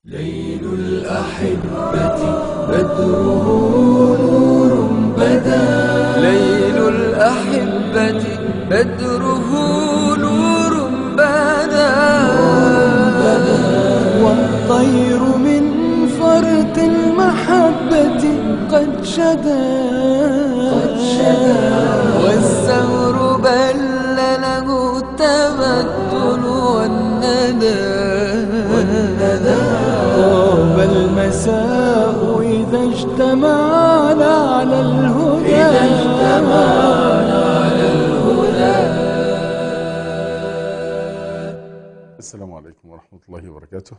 ليل الأحبة بدره نور بدا ليل الأحبة بدره نور بدا والطير من فرط المحبة قد شدا قد شدا والزهر بل له التبتل والندى طاب المساء إذا اجتمعنا على الهدى إذا اجتمعنا على السلام عليكم ورحمة الله وبركاته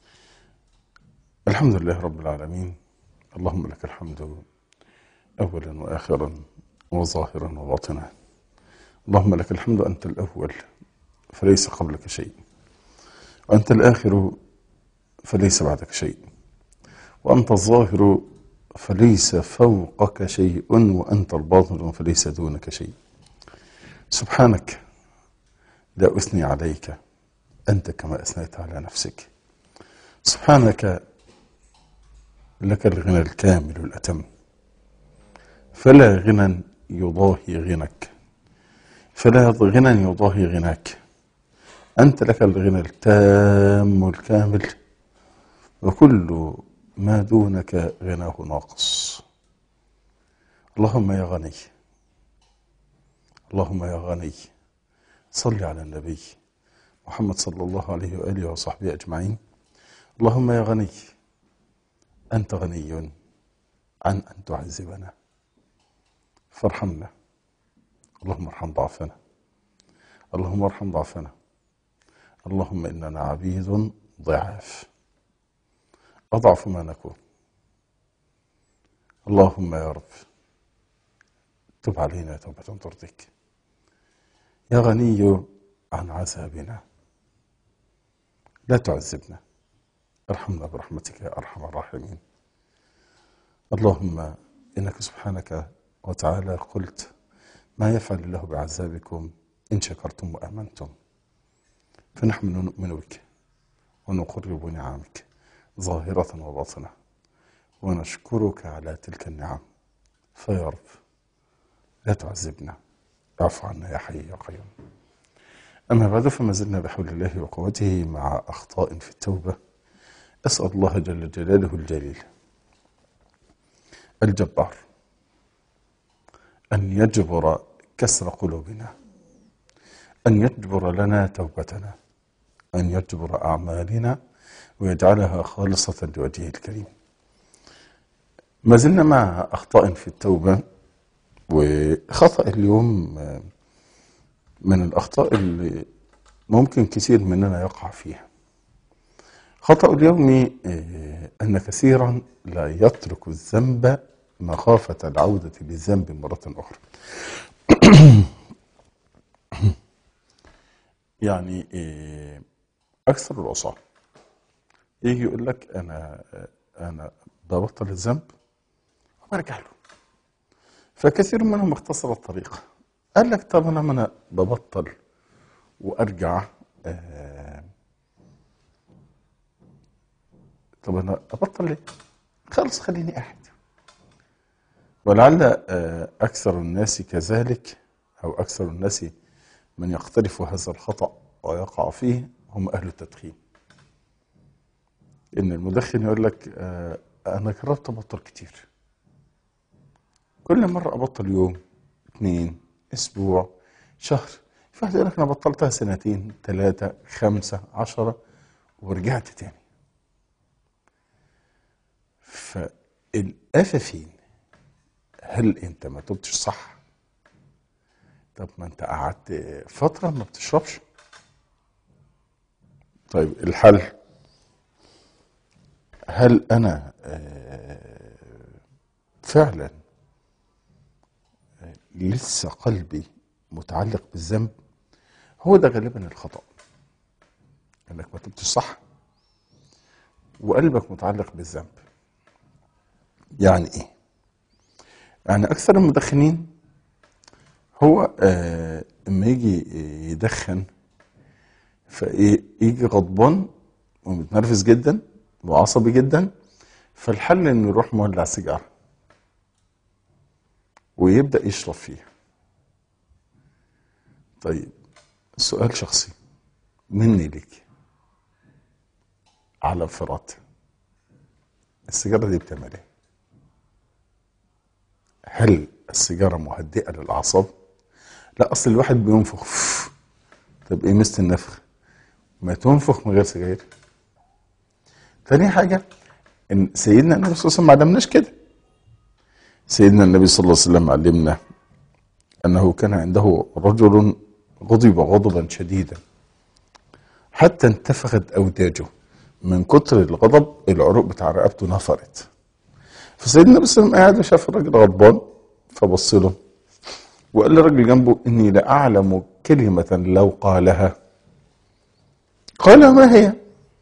الحمد لله رب العالمين اللهم لك الحمد أولا وآخرا وظاهرا وباطنا اللهم لك الحمد أنت الأول فليس قبلك شيء وأنت الآخر فليس بعدك شيء وأنت الظاهر فليس فوقك شيء وأنت الباطن فليس دونك شيء سبحانك لا أثني عليك أنت كما أثنيت على نفسك سبحانك لك الغنى الكامل الأتم فلا غنى يضاهي غنك فلا غنى يضاهي غناك أنت لك الغنى التام الكامل وكل ما دونك غناه ناقص اللهم يا غني اللهم يا غني صل على النبي محمد صلى الله عليه وآله وصحبه أجمعين اللهم يا غني أنت غني عن أن تعذبنا فارحمنا اللهم ارحم ضعفنا اللهم ارحم ضعفنا اللهم إننا عبيد ضعاف أضعف ما نكون اللهم يا رب تب علينا توبة ترضيك يا غني عن عذابنا لا تعذبنا ارحمنا برحمتك يا ارحم الراحمين اللهم انك سبحانك وتعالى قلت ما يفعل الله بعذابكم ان شكرتم وامنتم فنحن نؤمن بك ونقرب نعمك ظاهرة وباطنة ونشكرك على تلك النعم فيا رب لا تعذبنا اعف عنا يا حي يا قيوم أما بعد فما زلنا بحول الله وقوته مع أخطاء في التوبة أسأل الله جل جلاله الجليل الجبار أن يجبر كسر قلوبنا أن يجبر لنا توبتنا أن يجبر أعمالنا ويجعلها خالصة لوجهه الكريم ما زلنا مع أخطاء في التوبة وخطأ اليوم من الأخطاء اللي ممكن كثير مننا يقع فيها خطأ اليوم أن كثيرا لا يترك الذنب مخافة العودة للذنب مرة أخرى يعني أكثر العصاة يجي يقول لك أنا أنا ببطل الذنب وبرجع له فكثير منهم اختصر الطريق قال لك طب انا ما انا ببطل وارجع آه طب انا ابطل ليه؟ خلص خليني قاعد ولعل آه اكثر الناس كذلك او اكثر الناس من يقترف هذا الخطا ويقع فيه هم اهل التدخين ان المدخن يقول لك آه انا جربت ابطل كتير كل مره ابطل يوم اثنين اسبوع شهر في واحد يقول لك انا بطلتها سنتين ثلاثة خمسة عشرة ورجعت تاني فالآفة فين؟ هل انت ما تبتش صح؟ طب ما انت قعدت فترة ما بتشربش طيب الحل هل انا فعلا لسه قلبي متعلق بالذنب هو ده غالبا الخطأ انك ما تبتش صح وقلبك متعلق بالذنب يعني ايه يعني اكثر المدخنين هو آه اما يجي يدخن فيجي غضبان ومتنرفز جدا وعصبي جدا فالحل انه يروح مولع سيجاره ويبدا يشرب فيها طيب سؤال شخصي مني ليك على انفراد السيجاره دي بتعمل ايه هل السيجاره مهدئه للاعصاب لا اصل الواحد بينفخ طب ايه مست النفخ ما تنفخ من غير سجاير تاني حاجه ان سيدنا النبي صلى الله عليه وسلم ما علمناش كده سيدنا النبي صلى الله عليه وسلم علمنا انه كان عنده رجل غضب غضبا شديدا حتى انتفخت اوداجه من كتر الغضب العروق بتاع رقبته نفرت فسيدنا النبي صلى الله عليه وسلم قاعد وشاف الراجل غضبان فبص له وقال للراجل جنبه اني لاعلم كلمه لو قالها قال ما هي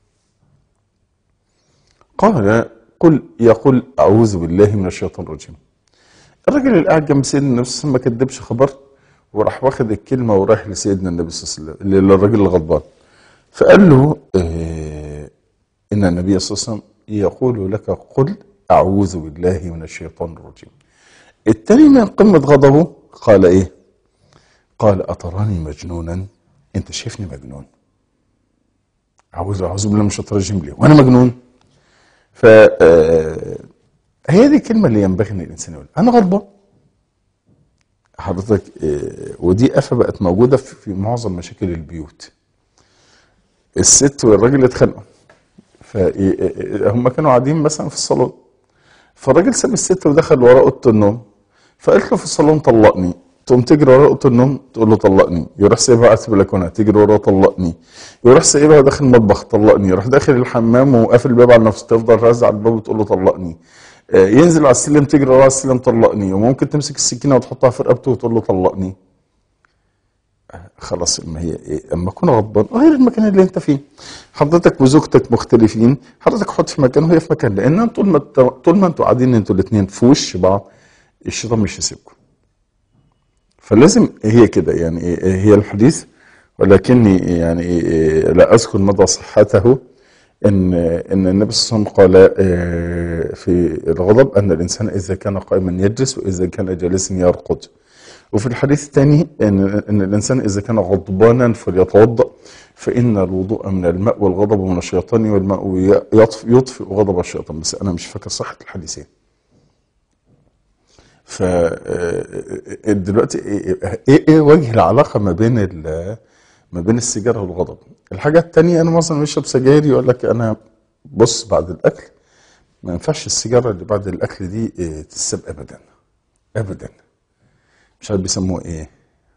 قال قل يقول اعوذ بالله من الشيطان الرجيم الراجل اللي قاعد جنب سيدنا النبي صلى الله عليه وسلم ما كدبش خبر وراح واخد الكلمه ورايح لسيدنا النبي صلى الله عليه وسلم للراجل الغضبان فقال له آه ان النبي صلى الله عليه وسلم يقول لك قل اعوذ بالله من الشيطان الرجيم التاني من قمه غضبه قال ايه قال اتراني مجنونا انت شايفني مجنون اعوذ اعوذ بالله من الشيطان الرجيم ليه وانا مجنون ف آه، هي دي الكلمه اللي ينبغي ان الانسان يقولها انا غضبان حضرتك آه، ودي افه بقت موجوده في في معظم مشاكل البيوت الست والراجل اتخانقوا فهم كانوا قاعدين مثلا في الصالون فالراجل ساب الست ودخل ورا اوضه النوم فقالت له في الصالون طلقني تقوم تجري ورا اوضه النوم تقول له طلقني يروح سايبها قاعد في البلكونه تجري وراه طلقني يروح سايبها داخل المطبخ طلقني يروح داخل الحمام وقافل الباب على نفسه تفضل رازع على الباب وتقول له طلقني آه، ينزل على السلم تجري وراه على السلم طلقني وممكن تمسك السكينه وتحطها في رقبته وتقول له طلقني خلاص ما هي إيه؟ اما اكون غضبان غير المكان اللي انت فيه حضرتك وزوجتك مختلفين حضرتك حط في مكان وهي في مكان لان طول ما انت- طول ما انتوا قاعدين انتوا الاثنين في وش بعض الشيطان مش هيسيبكم فلازم هي كده يعني إيه- هي الحديث ولكني يعني إيه لا اذكر مدى صحته ان ان النبي صلى الله عليه وسلم قال آه، في الغضب ان الانسان اذا كان قائما يجلس واذا كان جالسا يرقد وفي الحديث الثاني ان ان الانسان اذا كان غضبانا فليتوضا فان الوضوء من الماء والغضب من الشيطان والماء يطفئ, يطفئ غضب الشيطان بس انا مش فاكر صحه الحديثين ف آه، دلوقتي ايه ايه إيه وجه العلاقه ما بين ال- ما بين السيجاره والغضب الحاجه الثانيه انا مثلا بشرب سجاير يقول لك انا بص بعد الاكل ما ينفعش السيجاره اللي بعد الاكل دي آه، تتساب ابدا ابدا مش عارف بيسموه ايه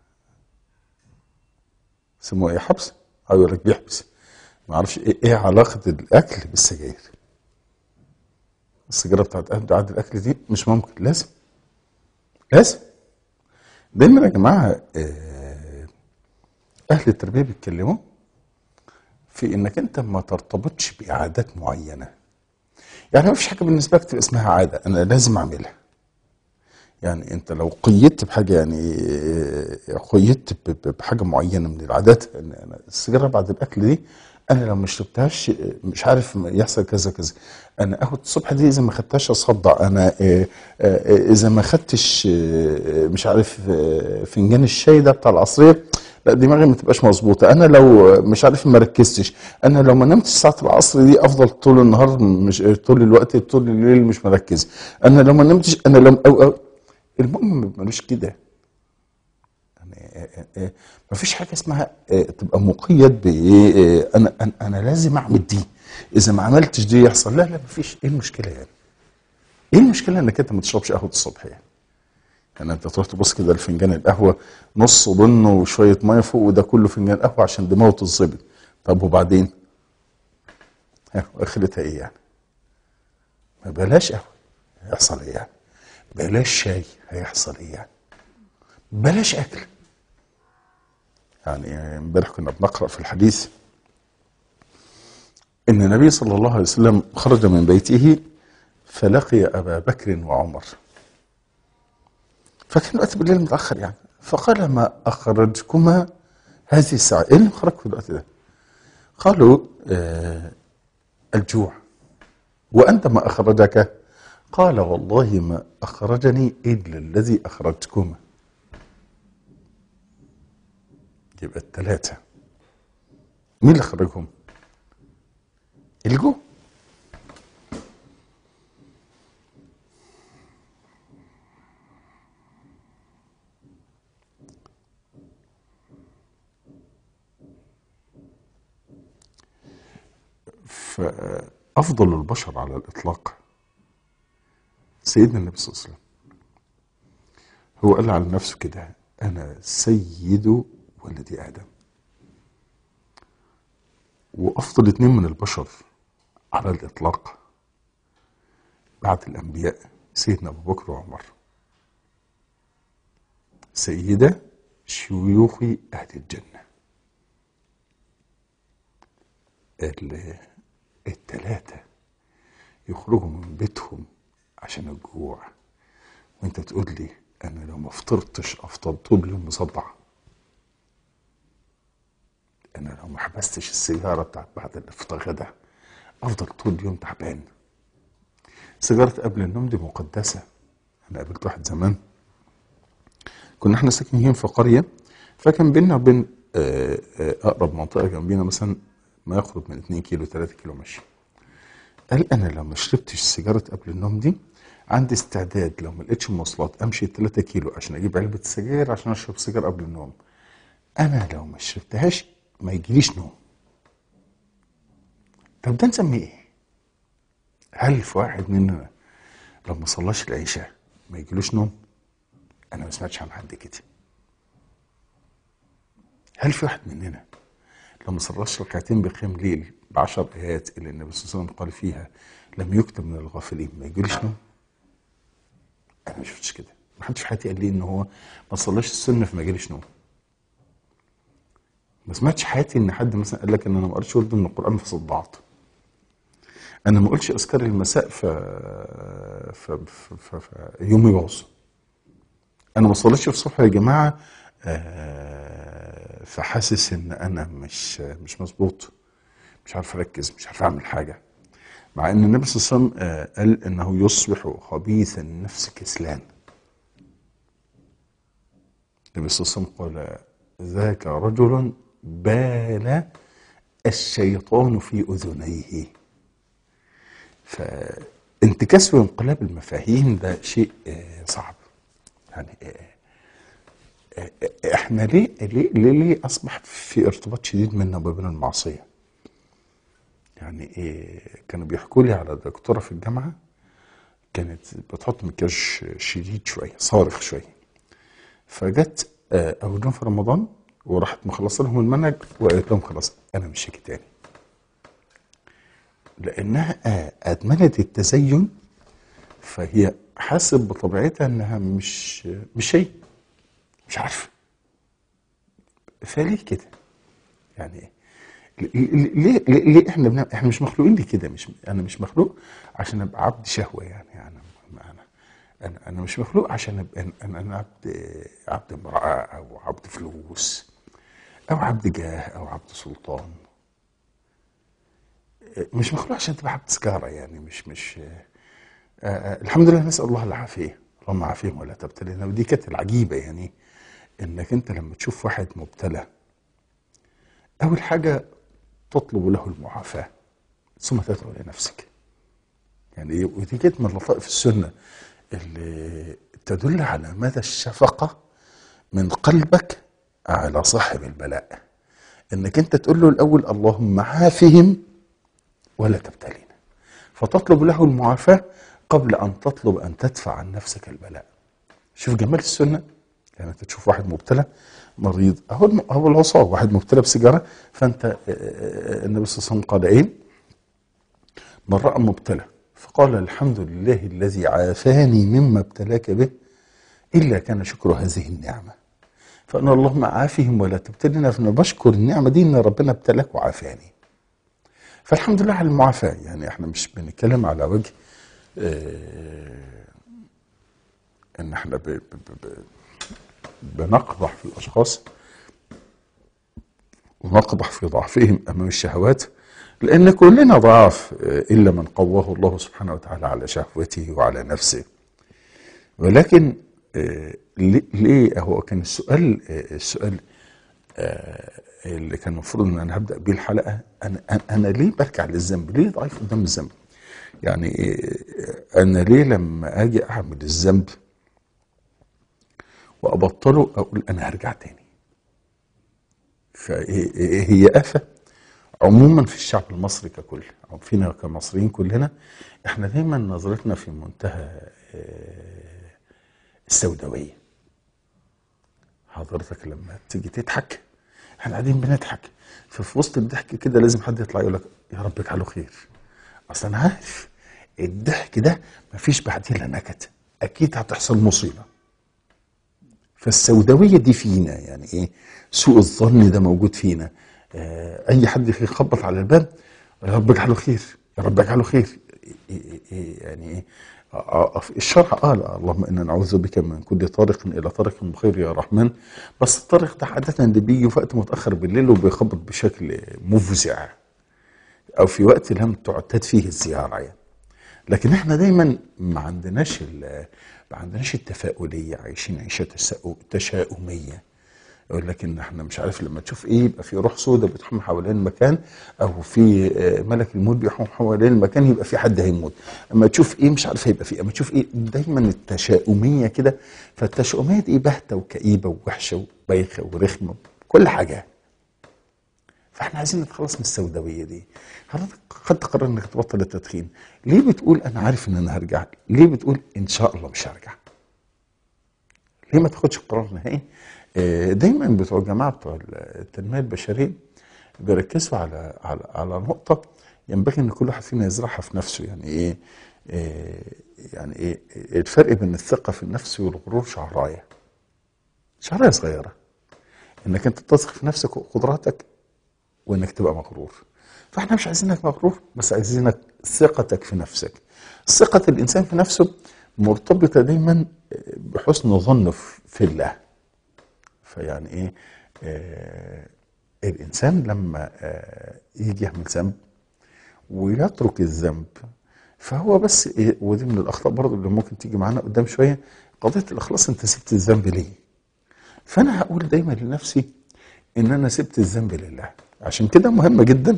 بيسموه ايه حبس او يقول لك بيحبس ما اعرفش ايه ايه علاقه الاكل بالسجاير السيجاره بتاعت بعد الاكل دي مش ممكن لازم لازم دايما يا جماعه آه، اهل التربيه بيتكلموا في انك انت ما ترتبطش بعادات معينه يعني ما فيش حاجه بالنسبه لك تبقى اسمها عاده انا لازم اعملها يعني انت لو قيدت بحاجه يعني آه، قيدت ب- ب- بحاجه معينه من العادات ان أنا السيجاره بعد الاكل دي انا لو ما شربتهاش آه، مش عارف يحصل كذا كذا انا قهوه الصبح دي اذا ما خدتهاش اصدع انا آه، آه، آه، اذا ما خدتش آه، مش عارف آه، فنجان الشاي ده بتاع العصريه لا دماغي ما تبقاش مظبوطه انا لو مش عارف ما ركزتش انا لو ما نمتش ساعه العصر دي افضل طول النهار مش طول الوقت طول الليل مش مركز انا لو ما نمتش انا لو أو أو المهم ملوش كده يعني ما فيش حاجه اسمها آه، تبقى مقيد بايه آه، انا انا انا لازم اعمل دي اذا ما عملتش دي يحصل لا لا ما فيش ايه المشكله يعني ايه المشكله انك انت ما تشربش قهوه الصبح يعني يعني انت تروح تبص كده لفنجان القهوه نص بن وشويه ميه فوق وده كله فنجان قهوه عشان دماغه تتظبط طب وبعدين ها اخرتها ايه يعني ما بلاش قهوه هيحصل ايه يعني بلاش شاي هيحصل ايه يعني بلاش اكل يعني امبارح كنا بنقرا في الحديث ان النبي صلى الله عليه وسلم خرج من بيته فلقي ابا بكر وعمر فكان الوقت بالليل متاخر يعني فقال ما اخرجكما هذه الساعه ايه اللي مخرجكم في الوقت ده قالوا آه الجوع وأنت ما أخرجك قال والله ما أخرجني إلا الذي أخرجتكما يبقى الثلاثة مين اللي خرجهم الجو فأفضل البشر على الإطلاق سيدنا النبي صلى الله عليه وسلم هو قال على نفسه كده أنا سيد ولد آدم وأفضل اتنين من البشر على الإطلاق بعد الأنبياء سيدنا أبو بكر وعمر سيدة شيوخ أهل الجنة ال- التلاتة يخرجوا من بيتهم عشان الجوع وانت تقول لي انا لو ما فطرتش افطر طول اليوم مصدع انا لو ما حبستش السيجاره بتاعت بعد الافطار غدا افضل طول اليوم تعبان سيجاره قبل النوم دي مقدسه انا قابلت واحد زمان كنا احنا ساكنين في قريه فكان بيننا وبين آه، آه، اقرب منطقه جنبينا مثلا ما يقرب من 2 كيلو 3 كيلو مشي قال انا لو ما شربتش سيجاره قبل النوم دي عندي استعداد لو ما لقيتش مواصلات امشي 3 كيلو عشان اجيب علبه سجاير عشان اشرب سيجاره قبل النوم انا لو ما شربتهاش ما يجيليش نوم طب ده نسميه ايه هل في واحد مننا لو ما صلاش العشاء ما يجيلوش نوم انا ما سمعتش عن حد كده هل في واحد مننا لو ما صلاش ركعتين بقيام ليل بعشر ايات اللي النبي صلى الله عليه وسلم قال فيها لم يكتب من الغافلين ما يجيليش نوم انا ما شفتش كده ما حدش في حياتي قال لي ان هو ما صلاش السنه فما جاليش نوم ما سمعتش حياتي ان حد مثلا قال لك ان انا ما قريتش ورد من القران فصدعت انا ما قلتش اذكار المساء ف... ف... ف... ف... ف... يومي باظ انا ما صليتش الصبح يا جماعه آه، فحاسس ان انا مش مش مظبوط مش عارف اركز مش عارف اعمل حاجه مع ان النبي صلى الله عليه وسلم آه، قال انه يصبح خبيث النفس كسلان النبي صلى الله عليه وسلم قال ذاك رجل بال الشيطان في اذنيه فانتكاس وانقلاب المفاهيم ده شيء آه، صعب يعني آه، آه، آه، احنا ليه ليه ليه, ليه اصبح في ارتباط شديد منا وبين المعصيه يعني إيه كانوا بيحكوا لي على دكتوره في الجامعه كانت بتحط مكياج شديد شويه صارخ شويه فجت آه، اول يوم في رمضان وراحت مخلصه لهم المنهج وقالت لهم خلاص انا مش هاجي تاني لانها آه، ادمنت التزين فهي حاسب بطبيعتها انها مش مش هي مش عارفه فليه كده يعني ليه ليه, ليه احنا بنعمل احنا مش مخلوقين لكده مش انا مش مخلوق عشان ابقى عبد شهوه يعني انا انا انا, أنا مش مخلوق عشان ابقى انا انا عبد عبد امراه او عبد فلوس او عبد جاه او عبد سلطان مش مخلوق عشان تبقى عبد سجاره يعني مش مش آه، آه، الحمد لله نسال الله العافيه اللهم عافيهم ولا تبتلينا ودي كانت العجيبه يعني انك انت لما تشوف واحد مبتلى اول حاجه تطلب له المعافاه ثم تدعو لنفسك يعني إيه؟ ودي كانت من لطائف السنه اللي تدل على مدى الشفقه من قلبك على صاحب البلاء انك انت تقول له الاول اللهم عافهم ولا تبتلينا فتطلب له المعافاه قبل ان تطلب ان تدفع عن نفسك البلاء شوف جمال السنه يعني انت تشوف واحد مبتلى مريض اهو الم- اهو العصاه واحد مبتلى بسيجاره فانت آه، آه، النبي صلى الله عليه وسلم قال ايه؟ من راى مبتلى فقال الحمد لله الذي عافاني مما ابتلاك به الا كان شكر هذه النعمه فانا اللهم عافهم ولا تبتلنا فانا بشكر النعمه دي ان ربنا ابتلاك وعافاني فالحمد لله على المعافاه يعني احنا مش بنتكلم على وجه آه، ان احنا ب- ب- ب- ب- بنقبح في الاشخاص ونقبح في ضعفهم امام الشهوات لأن كلنا ضعاف آه، إلا من قواه الله سبحانه وتعالى على شهوته وعلى نفسه ولكن آه، ليه- ليه هو كان السؤال آه، السؤال آه، اللي كان المفروض ان انا هبدا بيه الحلقه انا أنا- انا ليه برجع للذنب؟ ليه ضعيف قدام الذنب؟ يعني آه، انا ليه لما اجي اعمل الذنب وابطله اقول انا هرجع تاني؟ فهي آفة عموما في الشعب المصري ككل أو فينا كمصريين كلنا احنا دايما نظرتنا في منتهى آه، السوداوية حضرتك لما تيجي تضحك احنا قاعدين بنضحك ففي وسط الضحك كده لازم حد يطلع يقول لك يا رب اجعله خير اصل انا عارف الضحك ده مفيش بعديه الا نكد اكيد هتحصل مصيبه فالسوداويه دي فينا يعني ايه سوء الظن ده موجود فينا آه اي حد يخبط على الباب يا رب اجعله خير يا رب اجعله خير إيه إيه إيه يعني ايه آه، آه، في الشرع قال اللهم انا نعوذ بك من كل طارق الى طارق بخير يا رحمن بس الطارق ده عاده اللي بيجي في وقت متاخر بالليل وبيخبط بشكل مفزع او في وقت لم تعتاد فيه الزياره يعني لكن احنا دايما ما عندناش ال- ما عندناش التفاؤليه عايشين عيشه تساؤ- تشاؤميه يقول لك ان احنا مش عارف لما تشوف ايه يبقى في روح سوداء بتحوم حوالين المكان او في آه، ملك الموت بيحوم حوالين المكان يبقى في حد هيموت اما تشوف ايه مش عارف هيبقى في اما تشوف ايه دايما التشاؤميه كده فالتشاؤميه دي باهته وكئيبه ووحشه وبايخه ورخمه كل حاجه فاحنا عايزين نتخلص من السوداويه دي حضرتك قد تقرر انك تبطل التدخين ليه بتقول انا عارف ان انا هرجع ليه بتقول ان شاء الله مش هرجع ليه ما تاخدش قرار نهائي آه، دايما بتوع الجماعه بتوع التنميه البشريه بيركزوا على على على نقطه ينبغي ان كل واحد فينا يزرعها في نفسه يعني ايه آه، يعني ايه الفرق بين الثقه في النفس والغرور شعرايه شعرايه صغيره انك انت تثق في نفسك وقدراتك وانك تبقى مغرور فاحنا مش عايزينك مغرور بس عايزينك ثقتك في نفسك ثقة الإنسان في نفسه مرتبطة دايما بحسن ظن في الله فيعني إيه آه الإنسان لما آه يجي يعمل ذنب ويترك الذنب فهو بس إيه ودي من الأخطاء برضه اللي ممكن تيجي معانا قدام شوية قضية الإخلاص أنت سبت الذنب ليه؟ فأنا هقول دايما لنفسي إن أنا سبت الذنب لله عشان كده مهمة جدا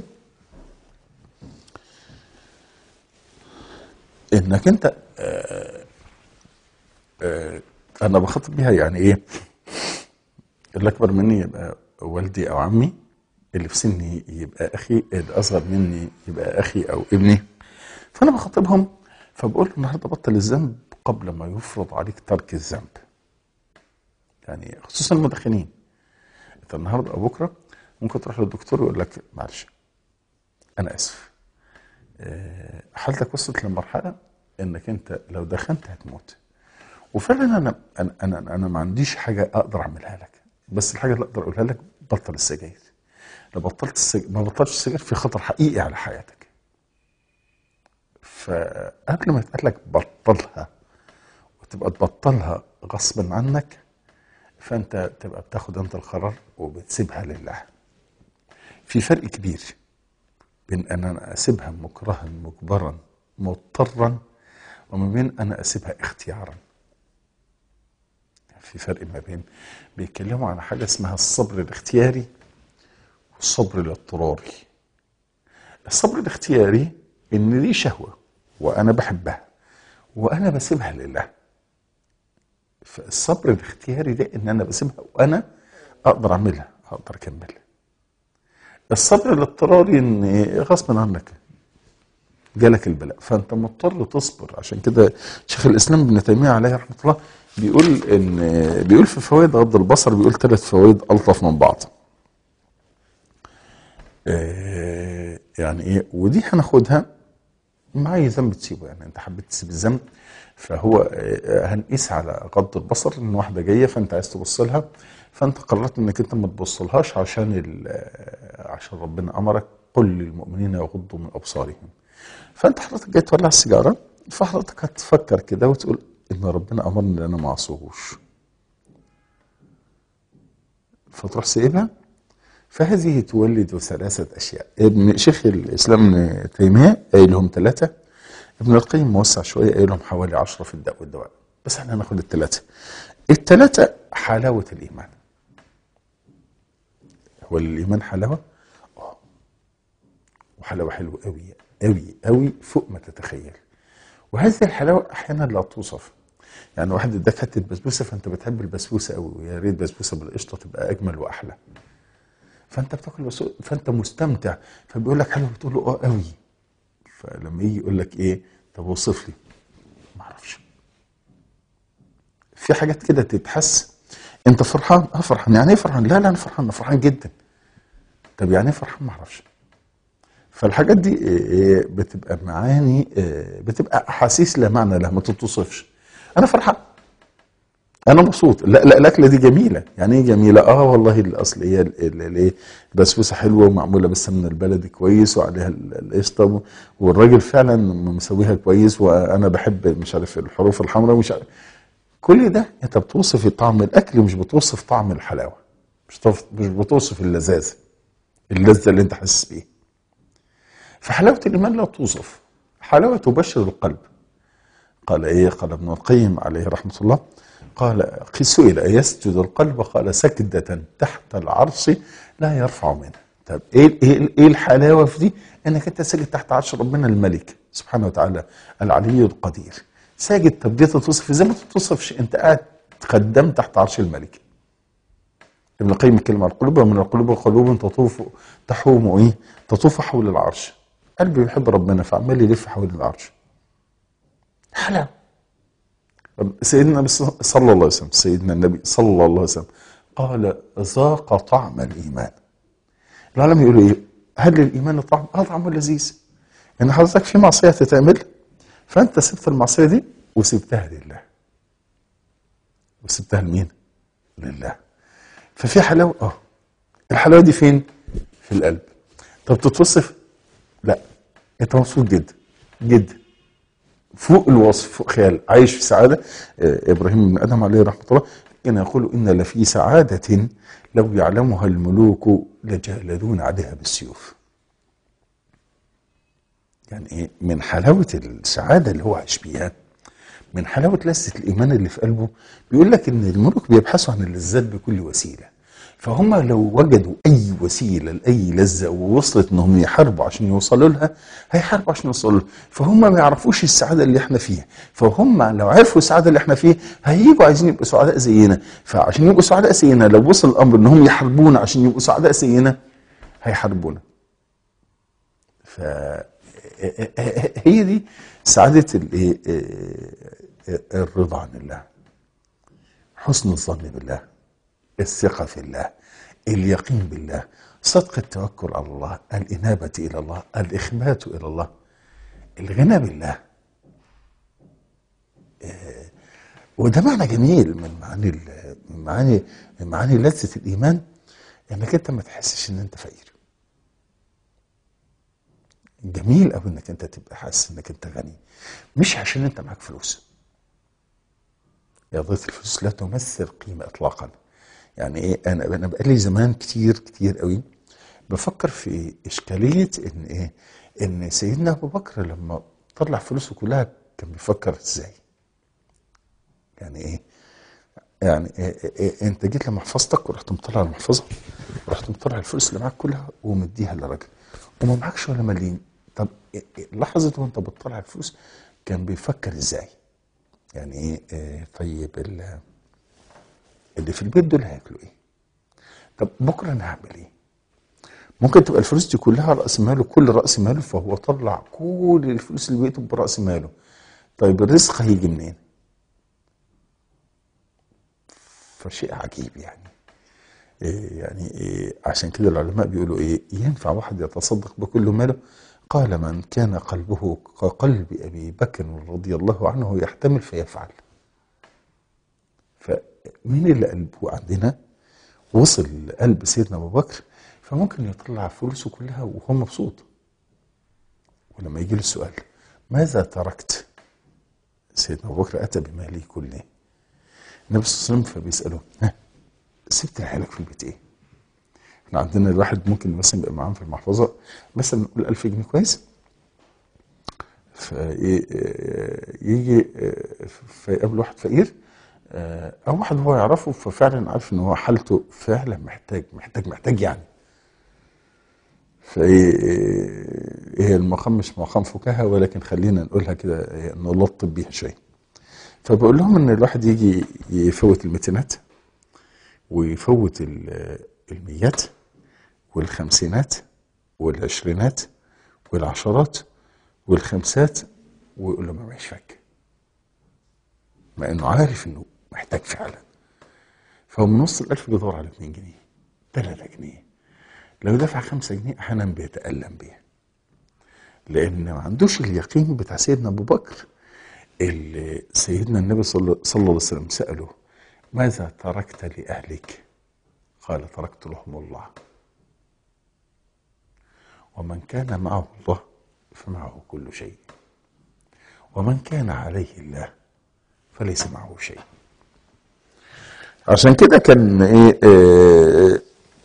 انك انت آه آه انا بخاطب بيها يعني ايه اللي اكبر مني يبقى والدي او عمي اللي في سني يبقى اخي اللي اصغر مني يبقى اخي او ابني فانا بخاطبهم فبقول له النهارده بطل الذنب قبل ما يفرض عليك ترك الذنب يعني خصوصا المدخنين انت النهارده او بكره ممكن تروح للدكتور ويقول لك معلش انا اسف آه، حالتك وصلت لمرحله انك انت لو دخنت هتموت وفعلا انا انا انا, أنا ما عنديش حاجه اقدر اعملها لك بس الحاجه اللي اقدر اقولها لك بطل السجاير لو بطلت السجاير ما بطلتش السجاير في خطر حقيقي على حياتك فقبل ما يتقال لك بطلها وتبقى تبطلها غصبا عنك فانت تبقى بتاخد انت القرار وبتسيبها لله في فرق كبير بين ان انا اسيبها مكرها مجبرا مضطرا وما بين انا اسيبها اختيارا في فرق ما بين بيتكلموا عن حاجه اسمها الصبر الاختياري والصبر الاضطراري الصبر الاختياري ان لي شهوه وانا بحبها وانا بسيبها لله فالصبر الاختياري ده ان انا بسيبها وانا اقدر اعملها اقدر اكملها الصبر الاضطراري ان غصبا عنك جالك البلاء فانت مضطر تصبر عشان كده شيخ الاسلام ابن تيميه عليه رحمه الله بيقول ان بيقول في فوائد غض البصر بيقول ثلاث فوائد الطف من بعض آه، يعني ايه ودي هناخدها مع اي ذنب تسيبه يعني انت حبيت تسيب الذنب فهو آه، هنقيس على غض البصر ان واحده جايه فانت عايز تبص لها فانت قررت انك انت ما تبصلهاش عشان ال- آه، عشان ربنا امرك قل للمؤمنين يغضوا من ابصارهم فانت حضرتك جاي تولع السيجاره فحضرتك هتفكر كده وتقول ان ربنا امرني ان انا ما اعصوهوش فتروح سايبها فهذه تولد ثلاثة أشياء ابن شيخ الإسلام ابن تيمية قايل لهم ثلاثة ابن القيم موسع شوية قايل لهم حوالي عشرة في الداء والدواء بس احنا هناخد الثلاثة الثلاثة حلاوة الإيمان هو الإيمان حلاوة؟ آه وحلاوة حلوة قوي قوي قوي فوق ما تتخيل وهذه الحلاوة أحيانا لا توصف يعني واحد اداك حته بسبوسه فانت بتحب البسبوسه قوي ويا ريت بسبوسه بالقشطه تبقى اجمل واحلى فانت بتاكل بسبوسه فانت مستمتع فبيقول لك حلو بتقول له اه قوي فلما يجي يقول لك ايه طب وصف لي ما اعرفش في حاجات كده تتحس انت فرحان اه فرحان يعني ايه فرحان لا لا انا فرحان انا فرحان جدا طب يعني ايه فرحان ما اعرفش فالحاجات دي آه، آه، بتبقى معاني آه، بتبقى احاسيس لا معنى لها ما تتوصفش انا فرحان انا مبسوط لا لا الاكله دي جميله يعني ايه جميله اه والله الاصل هي ال- ال- الايه البسبوسه حلوه ومعموله بالسمنه البلدي كويس وعليها ال- القشطه والراجل فعلا مسويها كويس وانا بحب مش عارف الحروف الحمراء مش عارف كل ده انت بتوصف طعم الاكل مش بتوصف طعم الحلاوه مش بتوصف- مش بتوصف اللذاذه اللذه اللي انت حاسس بيها فحلاوه الايمان لا توصف حلاوه تبشر القلب قال ايه قال ابن القيم عليه رحمه الله قال سئل أيسجد القلب قال سجدة تحت العرش لا يرفع منها طب ايه ايه ايه الحلاوه في دي انك انت ساجد تحت عرش ربنا الملك سبحانه وتعالى العلي القدير ساجد طب دي تتوصف زي ما تتوصفش انت قاعد خدام تحت عرش الملك ابن القيم يتكلم عن القلوب ومن القلوب قلوب تطوف تحوم ايه تطوف حول العرش قلبي بيحب ربنا فعمال يلف حول العرش حلاوه سيدنا النبي صلى الله عليه وسلم سيدنا النبي صلى الله عليه وسلم قال ذاق طعم الايمان العالم يقولوا ايه هل للايمان طعم اه طعمه لذيذ ان حضرتك في معصيه تتعمل فانت سبت المعصيه دي وسبتها لله وسبتها لمين لله ففي حلاوه اه الحلاوه دي فين في القلب طب تتوصف لا انت مبسوط جدا جدا فوق الوصف فوق خيال عايش في سعادة آه، إبراهيم بن آدم عليه رحمة الله كان يقول إن لفي سعادة لو يعلمها الملوك لجالدون عليها بالسيوف يعني إيه من حلاوة السعادة اللي هو عايش بيها من حلاوة لذة الإيمان اللي في قلبه بيقول لك إن الملوك بيبحثوا عن اللذات بكل وسيلة فهم لو وجدوا أي وسيلة لأي لذة ووصلت إنهم يحاربوا عشان يوصلوا لها هيحاربوا عشان يوصلوا لها فهم ما يعرفوش السعادة اللي إحنا فيها فهم لو عرفوا السعادة اللي إحنا فيها هيجوا عايزين يبقوا سعداء زينا فعشان يبقوا سعداء زينا لو وصل الأمر إنهم يحاربونا عشان يبقوا سعداء زينا هيحاربونا ف هي دي سعادة الايه الرضا عن الله حسن الظن بالله الثقة في الله اليقين بالله صدق التوكل على الله الإنابة إلى الله الإخبات إلى الله الغنى بالله آه، وده معنى جميل من معاني ال- من معاني من معاني لذة الإيمان إنك أنت ما تحسش إن أنت فقير جميل قوي انك انت تبقى حاسس انك انت غني مش عشان انت معاك فلوس يا ضيف الفلوس لا تمثل قيمه اطلاقا يعني ايه انا انا بقالي زمان كتير كتير قوي بفكر في اشكاليه ان ايه ان سيدنا ابو بكر لما طلع فلوسه كلها كان بيفكر ازاي يعني ايه يعني إيه إيه إيه انت جيت لمحفظتك ورحت مطلع المحفظه ورحت مطلع الفلوس اللي معاك كلها ومديها للراجل وما معكش ولا مليم طب إيه- إيه لحظه وانت بتطلع الفلوس كان بيفكر ازاي يعني ايه, إيه طيب ال- اللي في البيت دول هياكلوا ايه طب بكره انا هعمل ايه ممكن تبقى الفلوس دي كلها راس ماله كل راس ماله فهو طلع كل الفلوس اللي بقيته براس ماله طيب الرزق هيجي منين فشيء عجيب يعني إيه يعني إيه عشان كده العلماء بيقولوا ايه ينفع واحد يتصدق بكل ماله قال من كان قلبه كقلب ابي بكر رضي الله عنه يحتمل فيفعل فمين اللي قلبه عندنا وصل لقلب سيدنا ابو بكر فممكن يطلع فلوسه كلها وهو مبسوط ولما يجي له السؤال ماذا تركت سيدنا ابو بكر اتى بماله كله النبي صلى الله عليه وسلم فبيساله ها سبت لعيالك في البيت ايه؟ احنا عندنا الواحد ممكن مثلا يبقى معاه في المحفظه مثلا نقول 1000 جنيه كويس فيجي فيقابل واحد فقير آه، او واحد هو يعرفه ففعلا عارف ان هو حالته فعلا محتاج محتاج محتاج يعني فايه هي المقام مش مقام فكاهه ولكن خلينا نقولها كده إيه، نلطب بيها شويه فبقول لهم ان الواحد يجي يفوت الميتينات ويفوت ال- الميات والخمسينات والعشرينات والعشرات والخمسات ويقول له ما معيش فك مع انه عارف انه محتاج فعلا فهو من نص الالف بيدور على 2 جنيه 3 جنيه لو دفع 5 جنيه احيانا بيتالم بيها لان ما عندوش اليقين بتاع سيدنا ابو بكر اللي سيدنا النبي صلى صلى الله عليه وسلم ساله ماذا تركت لاهلك قال تركت لهم الله ومن كان معه الله فمعه كل شيء ومن كان عليه الله فليس معه شيء عشان كده كان ايه آه،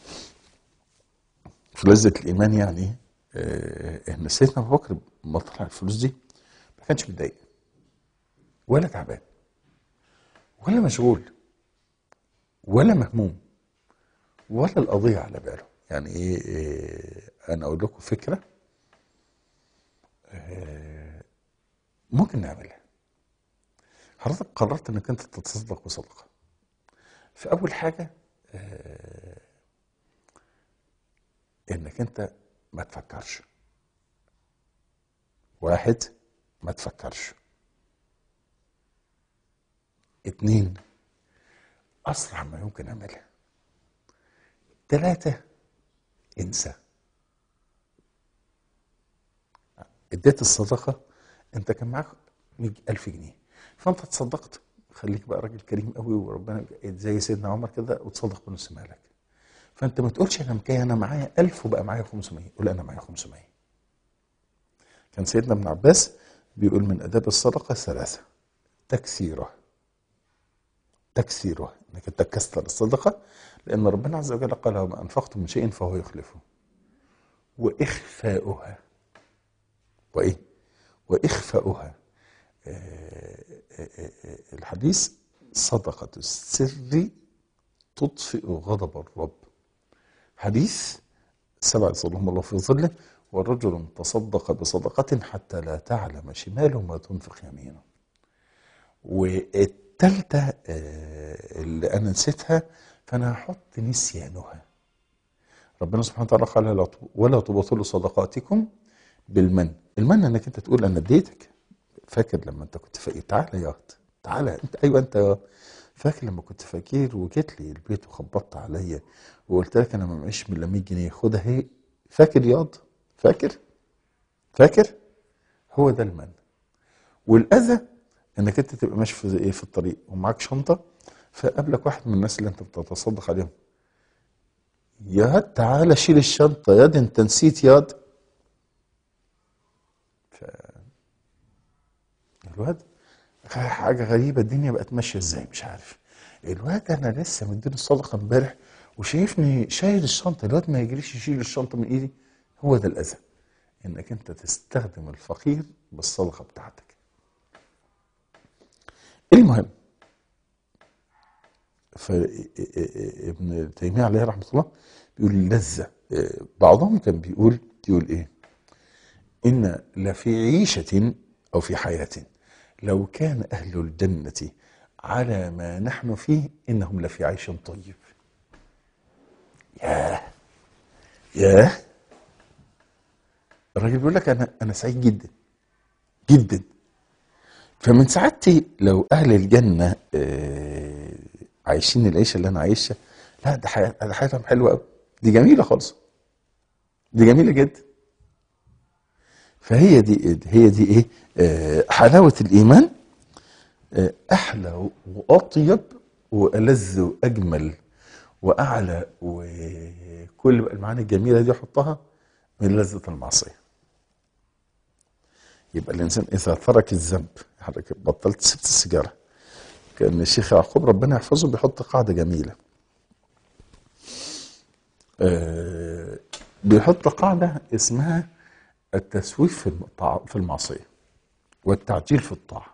في لذة الإيمان يعني آه، إن سيدنا أبو بكر لما طلع الفلوس دي ما كانش متضايق ولا تعبان ولا مشغول ولا مهموم ولا القضية على باله يعني إيه آه، أنا أقول لكم فكرة آه، ممكن نعملها حضرتك قررت إنك أنت تتصدق بصدقة فأول حاجة آه، انك انت ما تفكرش واحد ما تفكرش اتنين اسرع ما يمكن اعملها تلاتة انسى اديت الصدقة انت كان معاك مية ألف جنيه فانت تصدقت خليك بقى راجل كريم قوي وربنا زي سيدنا عمر كده وتصدق بنص مالك فانت ما تقولش انا مكاي انا معايا 1000 وبقى معايا 500 قول انا معايا 500 كان سيدنا ابن عباس بيقول من اداب الصدقه ثلاثه تكثيرها تكثيرها انك انت تكثر الصدقه لان ربنا عز وجل قال وما انفقتم من شيء فهو يخلفه واخفاؤها وايه واخفاؤها آه، آه، آه، الحديث صدقه السر تطفئ غضب الرب حديث سبع يظلهم الله في ظله ورجل تصدق بصدقة حتى لا تعلم شماله ما تنفق يمينه والتالتة آه، اللي أنا نسيتها فأنا هحط نسيانها ربنا سبحانه وتعالى قال لا ت- ولا تبطلوا صدقاتكم بالمن المن انك انت تقول انا اديتك فاكر لما انت كنت فقير تعالى يا وقت تعالى انت ايوه انت يا فاكر لما كنت فقير وجيت لي البيت وخبطت عليا وقلت لك انا ما معيش من 100 جنيه خدها اهي فاكر ياض فاكر فاكر هو ده المن والاذى انك انت تبقى ماشي في ايه في الطريق ومعاك شنطه فقابلك واحد من الناس اللي انت بتتصدق عليهم ياد تعالى شيل الشنطه ياد انت نسيت ياد ف الواد حاجه غريبه الدنيا بقت ماشيه ازاي مش عارف الواد انا لسه مديني الصدقه امبارح وشايفني شايل الشنطه الواد ما يجريش يشيل الشنطه من ايدي هو ده الاذى انك انت تستخدم الفقير بالصدقه بتاعتك المهم فابن تيميه عليه رحمه الله بيقول اللذه بعضهم كان بيقول يقول ايه ان لفي عيشه او في حياه لو كان اهل الجنه على ما نحن فيه انهم لفي عيش طيب ياه ياه الراجل بيقول لك انا انا سعيد جدا جدا فمن سعادتي لو اهل الجنه آه، عايشين العيشه اللي انا عايشها لا ده حياه ده حياتهم حلوه قوي دي جميله خالص دي جميله جدا فهي دي هي دي ايه آه، حلاوه الايمان آه، احلى واطيب والذ واجمل واعلى وكل بقى المعاني الجميله دي احطها من لذه المعصيه يبقى الانسان اذا ترك الذنب حضرتك بطلت سبت السيجاره كان الشيخ يعقوب ربنا يحفظه بيحط قاعده جميله آه، بيحط قاعدة اسمها التسويف في الطاعة- في المعصية والتعجيل في الطاعة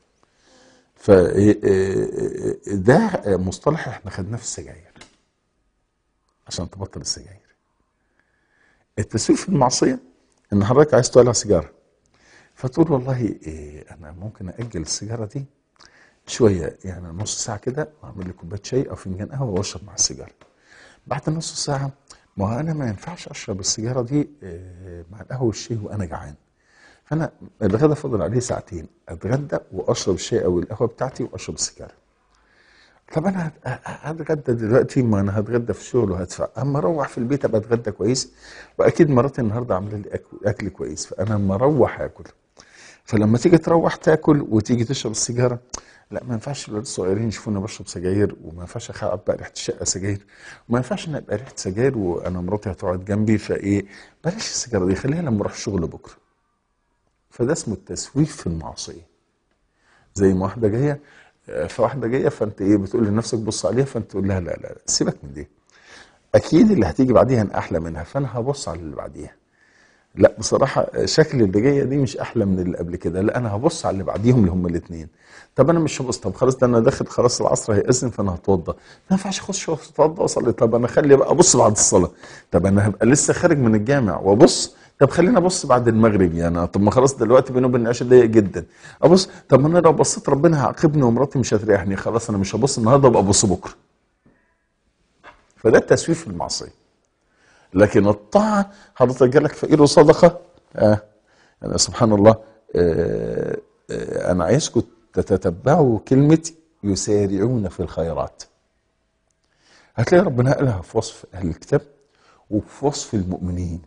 فده مصطلح احنا خدناه في السجاير عشان تبطل السجاير التسويف في المعصية ان حضرتك عايز تولع سيجارة فتقول والله إيه انا ممكن اجل السيجارة دي شوية يعني نص ساعة كده واعمل لي كوباية شاي او فنجان قهوة واشرب مع السيجارة بعد نص ساعة ما هو انا ما ينفعش اشرب السيجارة دي إيه، مع القهوة والشاي وانا جعان فانا الغدا فاضل عليه ساعتين اتغدى واشرب الشاي او القهوه بتاعتي واشرب السيجاره طب انا هت- ه- هتغدى دلوقتي ما انا هتغدى في الشغل وهدفع اما اروح في البيت ابقى اتغدى كويس واكيد مراتي النهارده عامله لي أكل, اكل كويس فانا لما اروح اكل فلما تيجي تروح تاكل وتيجي تشرب السيجاره لا ما ينفعش الولاد الصغيرين يشوفوني بشرب سجاير وما ينفعش اقعد بقى ريحه الشقه سجاير وما ينفعش ان ابقى ريحه سجاير وانا مراتي هتقعد جنبي فايه بلاش السيجاره دي خليها لما اروح الشغل بكره فده اسمه التسويف في المعصيه زي ما واحده جايه آه، فواحده جايه فانت ايه بتقول لنفسك بص عليها فانت تقول لها لا لا لا سيبك من دي اكيد اللي هتيجي بعديها أنا احلى منها فانا هبص على اللي بعديها لا بصراحه شكل اللي جايه دي مش احلى من اللي قبل كده لا انا هبص على اللي بعديهم اللي هم الاثنين طب انا مش هبص طب خلاص ده انا داخل خلاص العصر هيأذن فانا هتوضى ما ينفعش اخش اتوضى واصلي طب انا خلي بقى ابص بعد الصلاه طب انا هبقى لسه خارج من الجامع وابص طب خليني ابص بعد المغرب يعني طب ما خلاص دلوقتي بيني وبين العشاء ضيق جدا ابص طب ما انا لو بصيت ربنا هيعاقبني ومراتي مش هتريحني خلاص انا مش هبص النهارده ابقى ابص بكره فده التسويف في المعصيه لكن الطاعة حضرتك جالك فقير وصدقة آه يعني سبحان الله آه آه أنا عايزكم تتتبعوا كلمة يسارعون في الخيرات هتلاقي ربنا قالها في وصف أهل الكتاب وفي وصف المؤمنين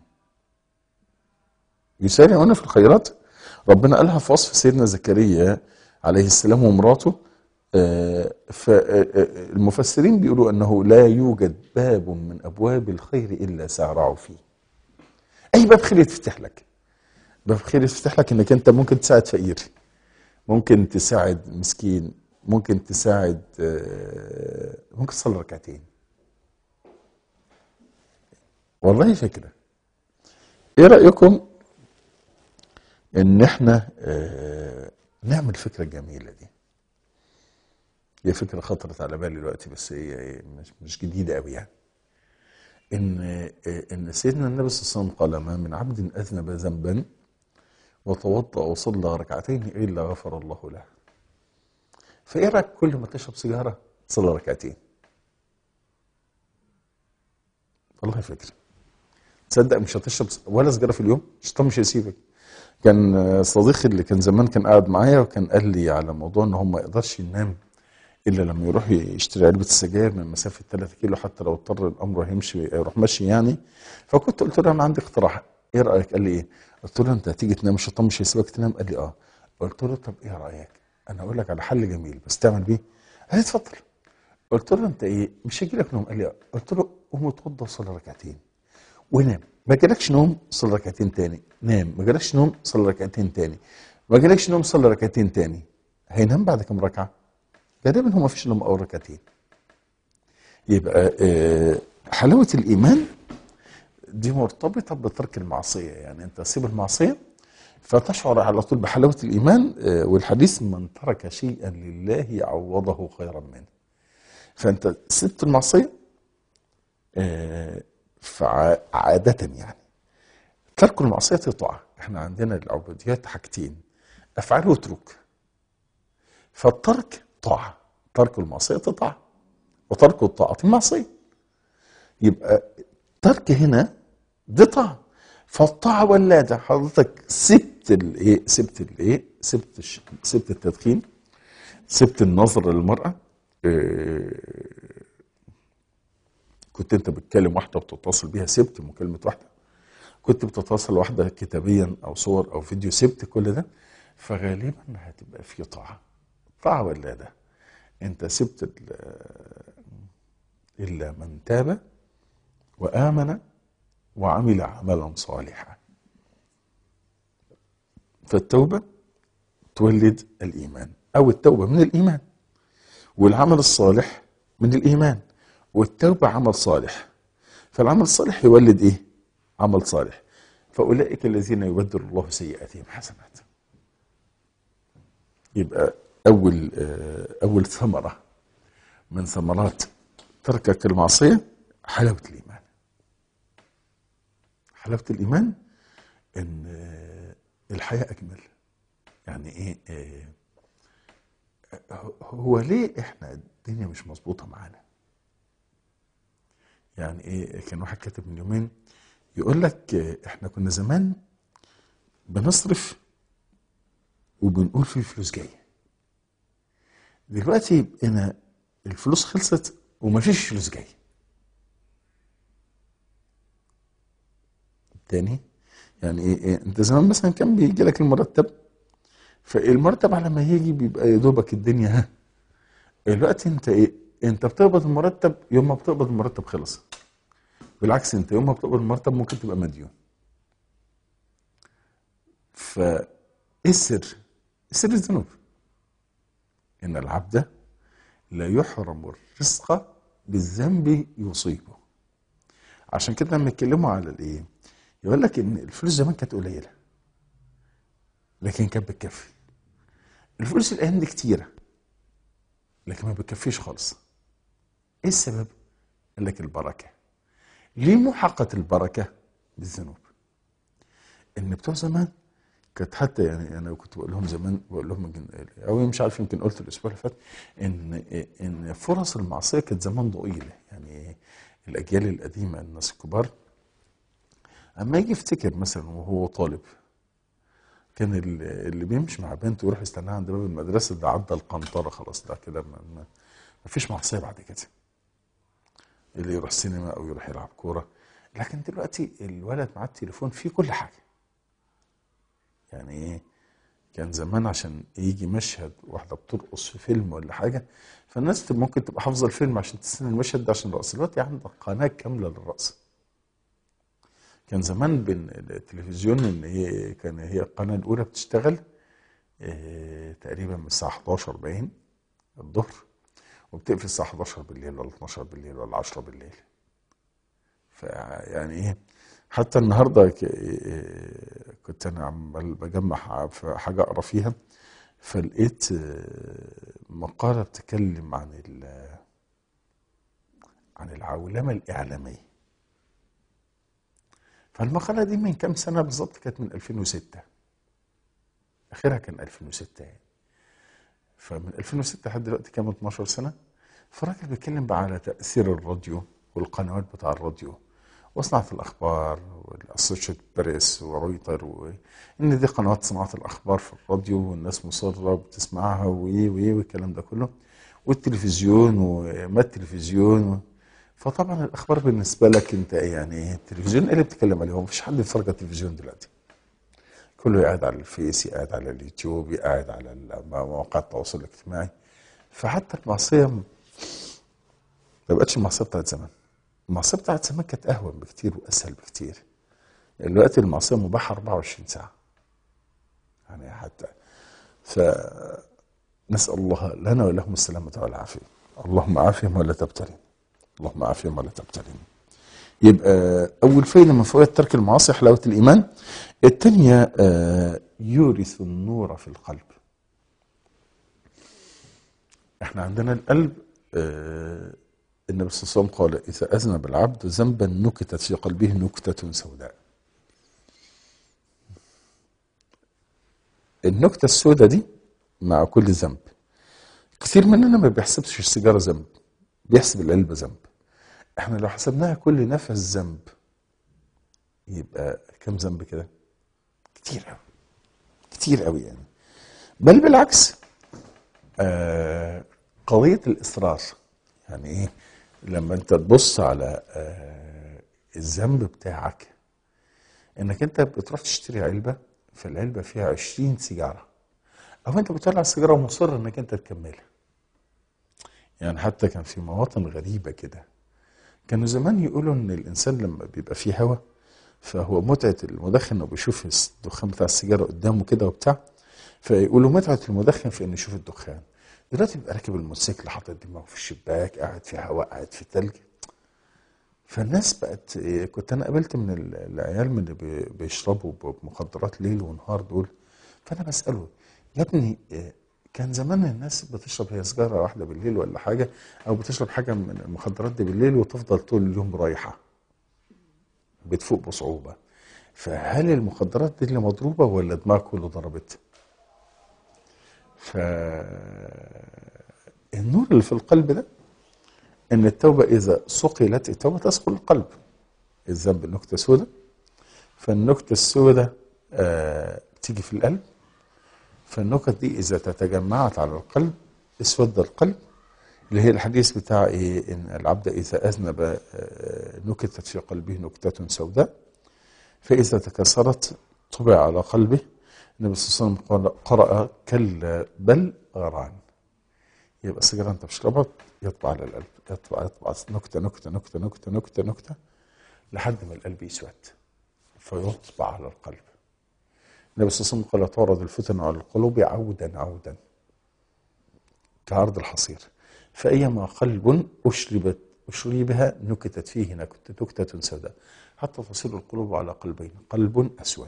يسارعون في الخيرات ربنا قالها في وصف سيدنا زكريا عليه السلام ومراته فالمفسرين بيقولوا انه لا يوجد باب من ابواب الخير الا سارعوا فيه اي باب خير يتفتح لك باب خير يتفتح لك انك انت ممكن تساعد فقير ممكن تساعد مسكين ممكن تساعد آه، ممكن تصلي ركعتين والله فكره ايه رايكم ان احنا آه، نعمل الفكره الجميله دي هي فكره خطرت على بالي دلوقتي بس هي هي مش مش جديده قوي يعني ان آه، ان سيدنا النبي صلى الله عليه وسلم قال ما من عبد اذنب ذنبا وتوضا وصلى ركعتين الا غفر الله له فايه رايك كل ما تشرب سيجاره تصلي ركعتين والله فكره تصدق مش هتشرب ولا سيجاره في اليوم الشيطان مش هيسيبك كان آه، صديقي اللي كان زمان كان قاعد معايا وكان قال لي على موضوع ان هو ما يقدرش ينام الا لما يروح يشتري علبه السجاير من مسافه 3 كيلو حتى لو اضطر الامر هيمشي يروح ماشي يعني فكنت قلت له انا عندي اقتراح ايه رايك؟ قال لي ايه؟ قلت له انت هتيجي تنام الشيطان مش هيسيبك تنام؟ قال لي اه قلت له طب ايه رايك؟ انا اقول لك على حل جميل بس تعمل بيه؟ قال لي اتفضل قلت له انت ايه؟ مش هيجي لك نوم قال لي اه قلت له قوم اتوضى وصلي ركعتين ونام ما جالكش نوم صلي ركعتين تاني نام ما جالكش نوم صلي ركعتين تاني ما جالكش نوم صلي ركعتين تاني هينام بعد كم ركعه؟ غالبا هو ما فيش الا اول ركعتين يبقى آه، حلاوه الايمان دي مرتبطه بترك المعصيه يعني انت تسيب المعصيه فتشعر على طول بحلاوه الايمان آه، والحديث من ترك شيئا لله عوضه خيرا منه فانت سبت المعصيه آه، فعادة يعني ترك المعصية طاعة احنا عندنا العبوديات حاجتين افعال وترك فالترك طاعة ترك المعصية طاعة وترك الطاعة معصية يبقى ترك هنا دي طاعة فالطاعة ولادة حضرتك سبت الايه سبت الايه سبت الش- سبت التدخين سبت النظر للمرأة إيه، كنت انت بتكلم واحده وبتتصل بيها سبت مكالمه واحده كنت بتتصل واحده كتابيا او صور او فيديو سبت كل ده فغالبا هتبقى في طاعه طاعه ولا ده انت سبت ال- الا من تاب وامن وعمل عملا صالحا فالتوبه تولد الايمان او التوبه من الايمان والعمل الصالح من الايمان والتوبه عمل صالح فالعمل الصالح يولد ايه عمل صالح فاولئك الذين يبدل الله سيئاتهم حسنات يبقى اول آه، اول ثمره من ثمرات تركك المعصيه حلاوه الايمان حلاوه الايمان ان آه، الحياه اجمل يعني ايه آه، هو ليه احنا الدنيا مش مظبوطه معانا يعني ايه كان واحد كاتب من يومين يقول لك آه، احنا كنا زمان بنصرف وبنقول في فلوس جايه دلوقتي انا الفلوس خلصت ومفيش فلوس جايه تاني يعني ايه, إيه انت زمان مثلا كان بيجي لك المرتب فالمرتب على ما يجي بيبقى يا دوبك الدنيا ها دلوقتي انت ايه انت بتقبض المرتب يوم ما بتقبض المرتب خلص بالعكس انت يوم ما بتقبض المرتب ممكن تبقى مديون فايه السر السر الذنوب ان العبد لا يحرم الرزق بالذنب يصيبه عشان كده لما يتكلموا على الايه يقول لك ان الفلوس زمان كانت قليله لكن كانت بتكفي الفلوس الايام دي كتيره لكن ما بتكفيش خالص ايه السبب قال لك البركه ليه محققه البركه بالذنوب ان بتوع زمان كانت حتى يعني انا كنت بقول لهم زمان بقول لهم يمكن او مش عارف يمكن قلت الاسبوع اللي فات ان ان فرص المعصيه كانت زمان ضئيله يعني الاجيال القديمه الناس الكبار اما يجي يفتكر مثلا وهو طالب كان ال- اللي بيمشي مع بنت ويروح يستناها عند باب المدرسه ده عدى القنطره خلاص ده كده ما, ما, ما فيش معصيه بعد كده اللي يروح سينما او يروح يلعب كوره لكن دلوقتي الولد معاه التليفون فيه كل حاجه يعني ايه كان زمان عشان يجي مشهد واحده بترقص في فيلم ولا حاجه فالناس تبقى ممكن تبقى حافظه الفيلم عشان تستنى المشهد ده عشان الرقص دلوقتي عندك قناه كامله للرقص كان زمان بين التلفزيون ان هي كان هي القناه الاولى بتشتغل آه، تقريبا من الساعه 11 باين الظهر وبتقفل الساعه 11 بالليل ولا 12 بالليل ولا 10 بالليل فيعني ايه حتى النهارده ك- آه، كنت انا عمال بجمع في حاجه اقرا فيها فلقيت آه، مقاله بتتكلم عن ال- عن العولمه الاعلاميه فالمقالة دي من كام سنة بالظبط كانت من 2006 آخرها كان 2006 يعني فمن 2006 لحد دلوقتي كام 12 سنة فالراجل بيتكلم بقى على تأثير الراديو والقنوات بتاع الراديو وصناعة الأخبار والأسوشيت بريس ورويتر وإن دي قنوات صناعة الأخبار في الراديو والناس مصرة بتسمعها وإيه وإيه والكلام ده كله والتلفزيون وما التلفزيون و... فطبعا الاخبار بالنسبه لك انت إيه يعني التلفزيون ايه اللي بتتكلم عليه هو مفيش حد بيتفرج على التلفزيون دلوقتي كله قاعد على الفيس قاعد على اليوتيوب قاعد على مواقع التواصل الاجتماعي فحتى المعصيه ما بقتش المعصيه بتاعت زمان المعصيه بتاعت زمان كانت اهون بكتير واسهل بكتير دلوقتي المعصيه مباحه 24 ساعه يعني حتى فنسال الله لنا ولهم السلامه والعافيه اللهم عافهم ولا تبتلهم اللهم عافهم ولا تبتلهم يبقى اول فايده من فوائد ترك المعاصي حلاوه الايمان الثانيه آه، يورث النور في القلب احنا عندنا القلب آه، النبي صلى الله عليه وسلم قال اذا اذنب العبد ذنبا نكتت في قلبه نكته سوداء النكته السوداء دي مع كل ذنب كثير مننا ما بيحسبش السيجاره ذنب بيحسب القلب ذنب احنا لو حسبناها كل نفس ذنب يبقى كم ذنب كده كتير قوي كتير قوي يعني بل بالعكس آه قضية الإصرار يعني إيه لما أنت تبص على آه الذنب بتاعك إنك أنت بتروح تشتري علبة فالعلبة فيها 20 سيجارة أو أنت بتولع السيجارة ومصر إنك أنت تكملها يعني حتى كان في مواطن غريبة كده كانوا زمان يقولوا ان الانسان لما بيبقى فيه هوا فهو متعه المدخن انه بيشوف الدخان بتاع السيجاره قدامه كده وبتاع فيقولوا متعه المدخن في انه يشوف الدخان دلوقتي بيبقى راكب الموتوسيكل حاطط دماغه في الشباك قاعد في هواء قاعد في تلج فالناس بقت إيه، كنت انا قابلت من ال- العيال من اللي بي- بيشربوا ب- مخدرات ليل ونهار دول فانا بساله يا ابني إيه، كان زمان الناس بتشرب هي سيجاره واحده بالليل ولا حاجه او بتشرب حاجه من المخدرات دي بالليل وتفضل طول اليوم رايحه بتفوق بصعوبه فهل المخدرات دي اللي مضروبه ولا دماغك اللي ضربت؟ ف النور اللي في القلب ده ان التوبه اذا صقلت التوبه تسقل القلب الذنب نكته سوداء فالنكته السوداء آه تيجي في القلب فالنكت دي اذا تتجمعت على القلب اسود القلب اللي هي الحديث بتاع ايه ان العبد اذا اذنب آه، نكتت في قلبه نكته سوداء فاذا تكسرت طبع على قلبه النبي صلى الله عليه وسلم قال- قرأ كلا بل غران يبقى السيجاره انت بتشربها يطبع على القلب يطبع يطبع نكته نكته نكته نكته نكته نكته لحد ما القلب يسود فيطبع على القلب النبي صلى الله عليه وسلم قال تعرض الفتن على القلوب عودا عودا كعرض الحصير فأيما قلب أشربت أشربها نكتت فيه نكتة نكتة سوداء حتى تصير القلوب على قلبين قلب أسود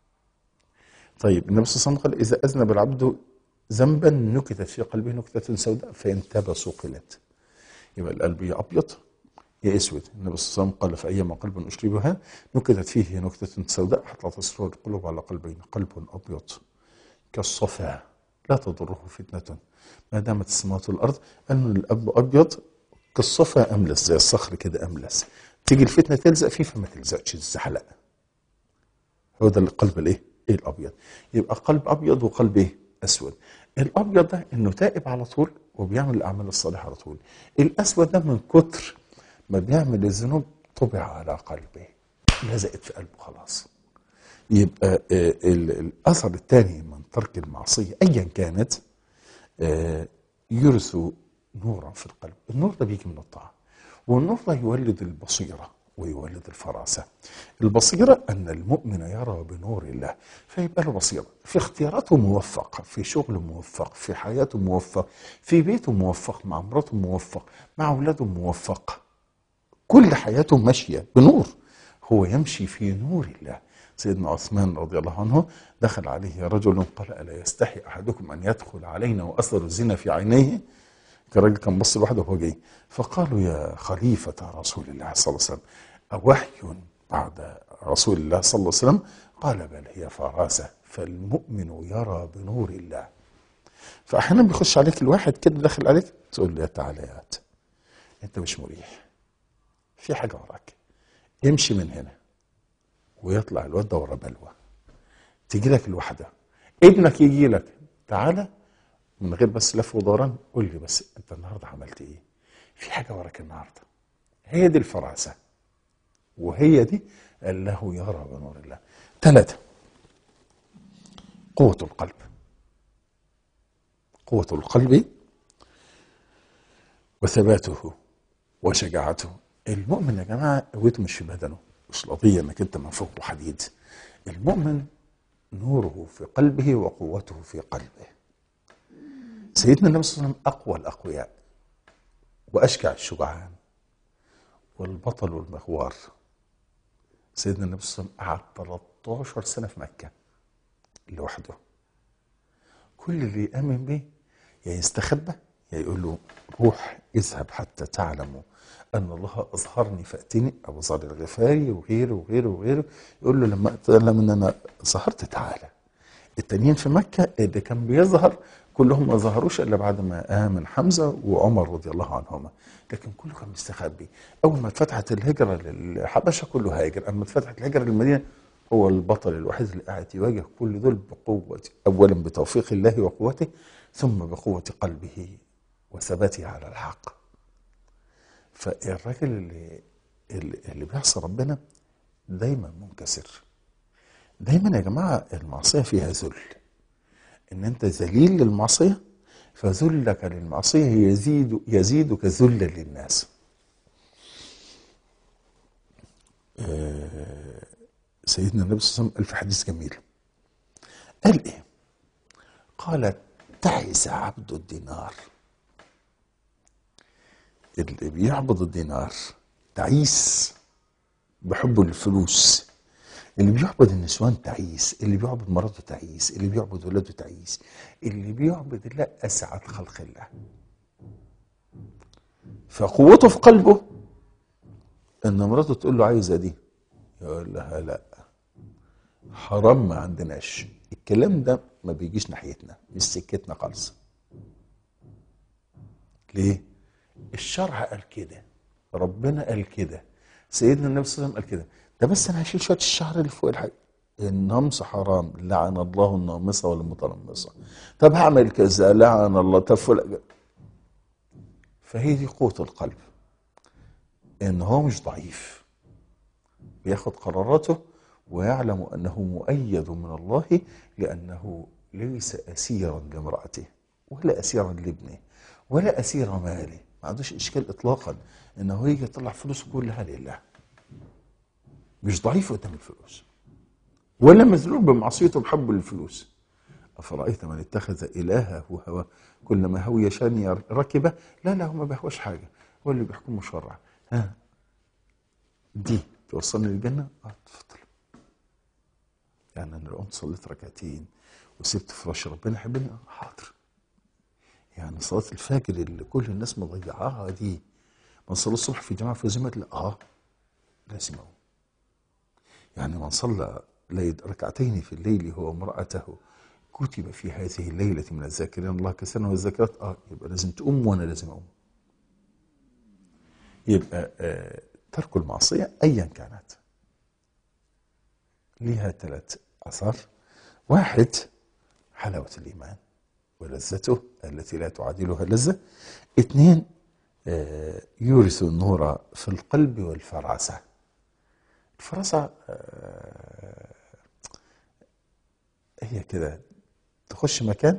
طيب النبي صلى الله عليه وسلم قال إذا أذنب العبد ذنبا نكتت في قلبه نكتة سوداء فإن تاب سقلت يبقى القلب يا أبيض يا أسود النبي صلى الله عليه وسلم قال فأيما قلب أشربها نكتت فيه نكتة سوداء حتى تصير القلوب على قلبين قلب أبيض كالصفا لا تضره فتنة ما دامت السماوات والأرض أن الأب أبيض كالصفا أملس زي الصخر كده أملس تيجي الفتنة تلزق فيه فما تلزقش الزحلق هو ده القلب الايه؟ ايه الابيض؟ يبقى قلب ابيض وقلب ايه؟ اسود. الابيض ده انه تائب على طول وبيعمل الاعمال الصالحه على طول. الاسود ده من كتر ما بيعمل الذنوب طبع على قلبه لزقت في قلبه خلاص. يبقى آه، ال- الاثر الثاني من ترك المعصيه ايا كانت آه، يورث نورا في القلب النور ده بيجي من الطاعة والنور ده يولد البصيرة ويولد الفراسة البصيرة أن المؤمن يرى بنور الله فيبقى له بصيرة في اختياراته موفق في شغله موفق في حياته موفق في بيته موفق مع مراته موفق مع أولاده موفق كل حياته ماشية بنور هو يمشي في نور الله سيدنا عثمان رضي الله عنه دخل عليه رجل قال ألا يستحي أحدكم أن يدخل علينا وأثر الزنا في عينيه كراجل كان بص لوحده وهو جاي فقالوا يا خليفة رسول الله صلى الله عليه وسلم أوحي بعد رسول الله صلى الله عليه وسلم قال بل هي فراسة فالمؤمن يرى بنور الله فأحيانا بيخش عليك الواحد كده داخل عليك تقول له يا تعالى يا هات. أنت مش مريح في حاجة وراك امشي من هنا ويطلع الواد ده ورا بلوى تيجي لك الوحدة ابنك يجي لك تعالى من غير بس لف ودوران قول لي بس انت النهارده عملت ايه؟ في حاجه وراك النهارده هي دي الفراسه وهي دي الله يرى بنور الله ثلاثة قوة القلب قوة القلب وثباته وشجاعته المؤمن يا جماعة قوته مش في بدنه مش القضية انك انت من فوق حديد المؤمن نوره في قلبه وقوته في قلبه سيدنا النبي صلى الله عليه وسلم اقوى الاقوياء واشجع الشجعان والبطل والمغوار سيدنا النبي صلى الله عليه وسلم قعد 13 سنه في مكه لوحده كل اللي يامن به يا يستخبى يا يقول له روح اذهب حتى تعلموا ان الله اظهرني فاتني ابو ذر الغفاري وغيره وغيره وغيره يقول له لما تعلم ان انا ظهرت تعالى التانيين في مكة اللي كان بيظهر كلهم ما ظهروش إلا بعد ما آمن حمزة وعمر رضي الله عنهما لكن كله كان مستخبي أول ما اتفتحت الهجرة للحبشة كله هاجر أما اتفتحت الهجرة للمدينة هو البطل الوحيد اللي قاعد يواجه كل دول بقوة أولا بتوفيق الله وقوته ثم بقوة قلبه وثباته على الحق فالراجل اللي اللي, اللي بيعصي ربنا دايما منكسر دايما يا جماعه المعصيه فيها ذل ان انت ذليل للمعصيه فذلك للمعصيه يزيد يزيدك ذلا للناس آه، سيدنا النبي صلى الله عليه وسلم قال في حديث جميل قال ايه قال تعس عبد الدينار اللي بيعبد الدينار تعيس بحبه للفلوس اللي بيعبد النسوان تعيس اللي بيعبد مراته تعيس اللي بيعبد ولاده تعيس اللي بيعبد الله اسعد خلق الله فقوته في قلبه ان مراته تقول له عايزه دي يقول لها لا حرام ما عندناش الكلام ده ما بيجيش ناحيتنا مش سكتنا خالص ليه الشرع قال كده ربنا قال كده سيدنا النبي صلى الله عليه وسلم قال كده ده بس انا هشيل شويه الشعر اللي فوق الحاجه النمص حرام لعن الله النامصه والمتنمصه طب هعمل كذا لعن الله طب فلان فهي دي قوه القلب ان هو مش ضعيف بياخد قراراته ويعلم انه مؤيد من الله لانه ليس اسيرا لامراته ولا اسيرا لابنه ولا اسير ماله ما عندوش اشكال اطلاقا انه يجي يطلع فلوسه كلها لله مش ضعيف قدام الفلوس ولا مذلول بمعصيته بحبه للفلوس أفرأيت من اتخذ إلهه هو كلما هوي شان ركبه لا لا هو ما بيهواش حاجة هو اللي بيحكم شرع ها دي توصلني للجنة اه تفضل يعني أنا لو قمت صليت ركعتين وسبت فراش ربنا يحبني اه حاضر يعني صلاة الفجر اللي كل الناس مضيعاها دي من صلى الصبح في جماعة في زمت لا اه لازم أقوم يعني من صلى ليل ركعتين في الليل هو امرأته كتب في هذه الليلة من الذاكرين الله كثيرا والذاكرات اه يبقى لازم تقوم وانا لازم اقوم يبقى آه ترك المعصية ايا كانت لها ثلاث اثار واحد حلاوة الايمان ولذته التي لا تعادلها لذة اثنين آه يورث النور في القلب والفراسة الفراسة آه هي كده تخش مكان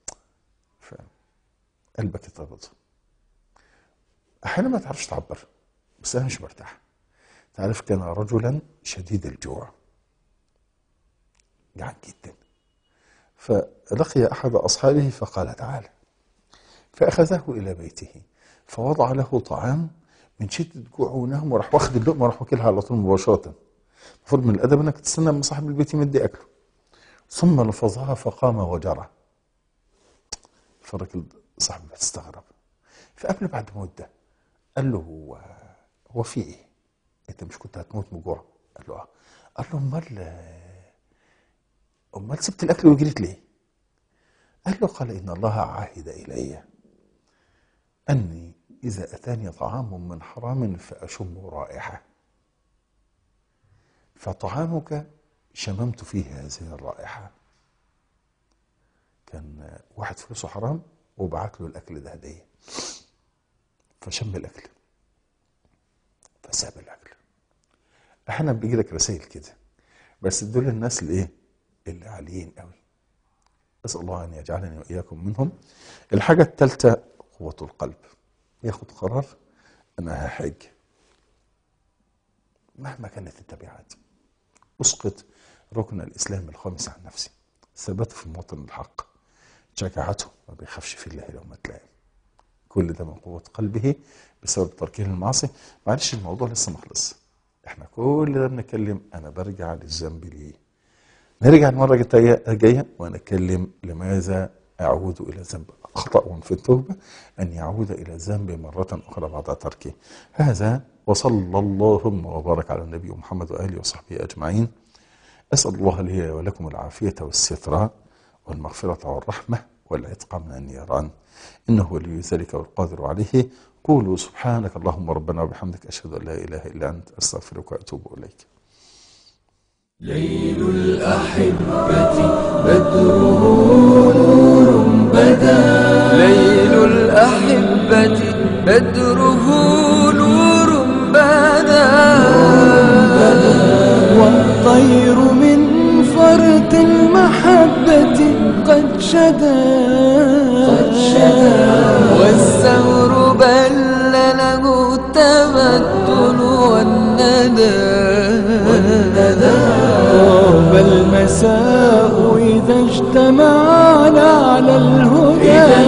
قلبك يتربط احيانا ما تعرفش تعبر بس انا مش مرتاح تعرف كان رجلا شديد الجوع جعان جدا فلقي احد اصحابه فقال تعالى فاخذه الى بيته فوضع له طعام من شده جوعه ونهم وراح واخد اللقمه وراح واكلها على طول مباشره المفروض من الادب انك تستنى من صاحب البيت يمد اكله ثم لفظها فقام وجرى فالراجل صاحب البيت استغرب فقبل بعد مده قال له هو هو في ايه؟ انت مش كنت هتموت من جوع؟ قال له اه قال له امال امال سبت الاكل وجريت ليه؟ قال له قال ان الله عهد الي اني اذا اتاني طعام من حرام فاشم رائحه فطعامك شممت فيه هذه الرائحة كان واحد فلوسه حرام وبعت له الأكل ده هدية فشم الأكل فساب الأكل أحيانا بيجي لك رسائل كده بس دول الناس اللي إيه؟ اللي عاليين قوي أسأل الله أن يجعلني وإياكم منهم الحاجة الثالثة قوة القلب ياخد قرار أنا هحج مهما كانت التبعات أسقط ركن الإسلام الخامس عن نفسي ثبته في موطن الحق شجاعته ما بيخافش في الله لو ما تلاقي كل ده من قوة قلبه بسبب تركه المعاصي معلش الموضوع لسه ما خلص احنا كل ده بنتكلم انا برجع للذنب ليه نرجع المرة الجاية ونتكلم لماذا أعود إلى الذنب خطأ في التوبة أن يعود إلى الذنب مرة أخرى بعد تركه هذا وصلى اللهم وبارك على النبي محمد وآله وصحبه أجمعين أسأل الله لي ولكم العافية والستر والمغفرة والرحمة والعتق من النيران إنه ولي ذلك والقادر عليه قولوا سبحانك اللهم ربنا وبحمدك أشهد أن لا إله إلا أنت أستغفرك وأتوب إليك ليل الأحبة بدره نور بدا ليل الأحبة بدره نور بدا والطير من فرط المحبة قد شدا قد شدا والثور بل له التمدن والندى طاب المساء إذا اجتمعنا على الهدى